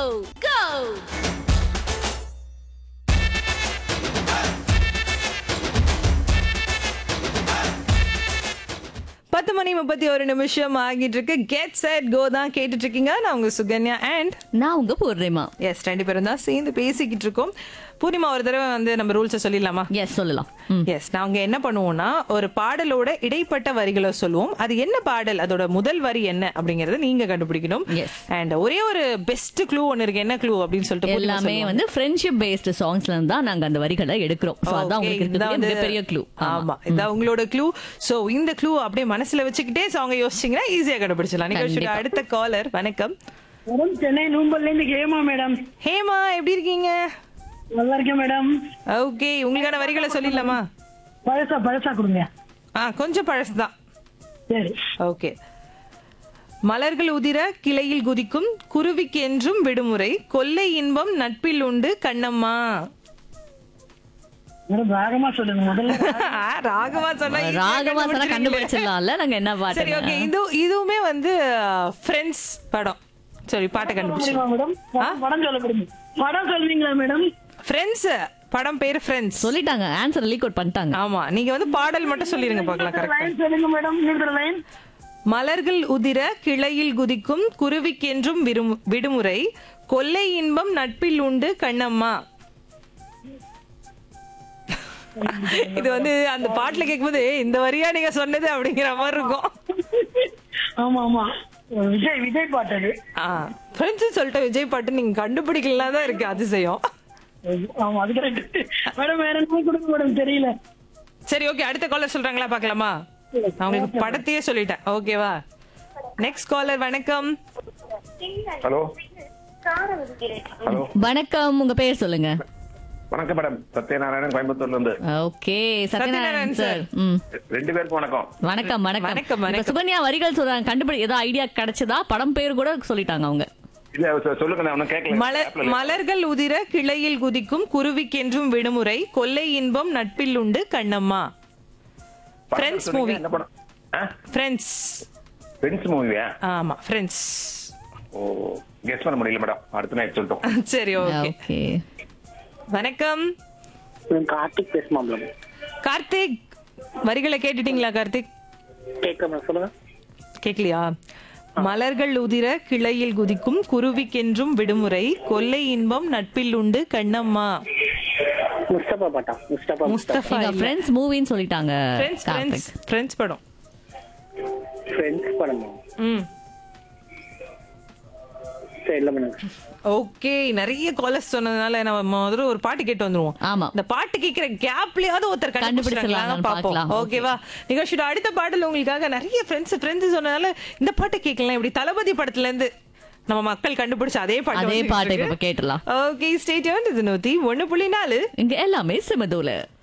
go! பத்து மணி முப்பத்தி ஒரு நிமிஷம் ஆகிட்டு இருக்கு கெட் செட் கோ தான் கேட்டுட்டு இருக்கீங்க நான் உங்க சுகன்யா அண்ட் நான் உங்க பூர்ணிமா எஸ் ரெண்டு பேரும் தான் சேர்ந்து பேசிக்கிட்டு இருக்கோம் பூர்ணிமா ஒரு தடவை வந்து நம்ம ரூல்ஸை சொல்லிடலாமா எஸ் சொல்லலாம் ம். எஸ் நாங்க என்ன பண்ணுவோம்னா ஒரு பாடலோட இடைப்பட்ட வரிகளை சொல்லுவோம் அது என்ன பாடல் அதோட முதல் வரி என்ன அப்படிங்கறத நீங்க கண்டுபிடிக்கணும் Yes. அண்ட் ஒரே ஒரு பெஸ்ட் க்ளூ ஒன்னு இருக்கு என்ன க்ளூ அப்படின்னு சொல்லிட்டு பூர்ணிமா எல்லாமே சொல்லுவாங்க. வந்து ஃப்ரெண்ட்ஷிப் பேஸ்டு சாங்ஸ்ல இருந்து தான் நாங்க அந்த வரிகளை எடுக்கிறோம் So, அதான் Okay, உங்களுக்கு இதான் இருக்கக்கூடிய வந்து- மிகப்பெரிய க்ளூ ஆமா இதான் உங்களோட க்ளூ சோ இந்த க்ளூ அப்படியே மனசுல வச்சுக்கிட்டே சாங்க யோசிச்சீங்கன்னா ஈஸியா கண்டுபிடிச்சலாம் நிகழ்ச்சியோட கண்டிப்பா. அடுத்த காலர் வணக்கம் மேடம் சென்னை நூம்பல்ல இருந்து ஹேமா மேடம் ஹேமா எப்படி இருக்கீங்க நல்லா இருக்கேன் மேடம் ஓகே உங்களுக்கான வரிகளை சொல்லிடலாமா பழசா பழசா கொடுங்க ஆ கொஞ்சம் பழசுதான் சரி ஓகே மலர்கள் உதிர கிளையில் குதிக்கும் குருவிக்கு என்றும் விடுமுறை கொல்லை இன்பம் நட்பில் உண்டு கண்ணம்மா மேடம் ராகமா சொல்லுங்க முதல்ல ஆ, ராகமா சொன்னா easy ஆ ராகமா சொன்னா கண்டுபிடிச்சிருவீங்களே. கண்டுபிடிச்சிடலாம்ல நாங்க என்ன சரி ஓகே பாட்டு இது இதுவுமே வந்து ஃப்ரெண்ட்ஸ் படம் சரி பாட்டை கண்டுபிடிச்சு முடியுமா மேடம் படம் சொல்ல முடியும் படம் சொல்வீங்களா மேடம் ஃப்ரெண்ட்ஸ் படம் பேரு ஃப்ரெண்ட்ஸ் சொல்லிட்டாங்க ஆன்சர் லீக் அவுட் பண்ணிட்டாங்க ஆமா நீங்க வந்து பாடல் மட்டும் சொல்லிருங்க பார்க்கலாம் கரெக்டா லைன் சொல்லுங்க மேடம் இன்னொரு லைன் மலர்கள் உதிர கிளையில் குதிக்கும் குருவிக்கென்றும் விரும்- விடுமுறை கொல்லை இன்பம் நட்பில் உண்டு கண்ணம்மா இது வந்து அந்த பாட்டுல கேட்கும்போது "ஏய், இந்த வரியா நீங்க சொன்னது அப்படிங்கிற மாதிரி இருக்கும் ஆமா ஆமா விஜய் விஜய் பாட்டு அது ஆ ஃப்ரெண்ட்ஸ் சொல்லிட்டு விஜய் பாட்டு நீங்க கண்டுபிடிக்கலாம் தான் இருக்கு அதிசயம் ஆமா அது கரெக்ட் மேடம் வேற என்ன கொடுங்க மேடம் தெரியல சரி ஓகே அடுத்த காலர் சொல்றாங்களா பார்க்கலாமா நான் உங்களுக்கு படத்தையே சொல்லிட்டேன் ஓகேவா நெக்ஸ்ட் காலர் வணக்கம் ஹலோ ஹலோ வணக்கம் உங்க பேர் சொல்லுங்க வணக்கம் மேடம் சத்யநாராயணன் கோயம்புத்தூர்ல இருந்து ஓகே சத்யநாராயண் சத்யநாராயண் சார் ம் ரெண்டு பேருக்கும் வணக்கம் வணக்கம் வணக்கம், வணக்கம் வணக்கம். இப்ப சுகன்யா வரிகள் சொல்றாங்க கண்டுபிடி ஏதோ ஐடியா கிடைச்சதா படம் பேர் கூட சொல்லிட்டாங்க அவங்க இல்ல சொ- சொல்லுங்க நான் ஒன்னும் கேட்கல மலர் Appல இல்ல. மலர்கள் உதிர கிளையில் குதிக்கும் குருவிக்கென்றும் விடுமுறை கொல்லை இன்பம் நட்பில் உண்டு கண்ணம்மா படம் Friends சொன்னீங்க, movie. என்ன படம் ஃப்ரெண்ட்ஸ் ஃப்ரெண்ட்ஸ் மூவியா ஆமா ஃப்ரெண்ட்ஸ் ஓ கெஸ் பண்ண முடியல மேடம் அடுத்த நைட் சொல்லிட்டோம் சரி ஓகே ஓகே வணக்கம் கார்த்திக் பேசுமா மேடம் கார்த்திக் வரிகளை கேட்டுட்டீங்களா கார்த்திக் கேட்க சொல்லுங்க கேக்கலையா மலர்கள் உதிர கிளையில் குதிக்கும் குருவிக்கென்றும் விடுமுறை கொல்லை இன்பம் நட்பில் உண்டு கண்ணம்மா முஸ்தபா பாட்டா முஸ்தபா முஸ்தபா எங்க ஃப்ரெண்ட்ஸ் மூவின்னு சொல்லிட்டாங்க ஃப்ரெண்ட்ஸ் ஃப்ரெண்ட்ஸ் கார்த்திக் ஃப்ரெண்ட்ஸ் படம் ஃப்ரெண்ட்ஸ் படம் ம் சரி இல்ல மேடம் ஓகே நிறைய காலர்ஸ் சொன்னதுனால நம்ம முதல்ல ஒரு பாட்டு கேட்டு வந்துருவோம் ஆமா இந்த பாட்டு கேக்குற கேப்லயாவது ஒருத்தர் கண்டுபிடிச்சிடலாம்னு கண்டுபிடிச்சிடலாம் பாப்போம் பார்க்கலாம். ஓகேவா நிகழ்ச்சியோட அடுத்த பாடல் உங்களுக்காக நிறைய ஃப்ரெண்ட்ஸ் ஃப்ரெண்ட்ஸ் சொன்னதால இந்த பாட்டு கேட்கலாம் இப்படி தளபதி படத்துல இருந்து நம்ம மக்கள் கண்டுபிடிச்ச அதே பாட்டு அதே பாட்டை இப்ப கேட்டலாம் ஓகே ஸ்டேட் இது நூத்தி ஒண்ணு புள்ளி நாலு இங்க எல்லாமே சிமதூல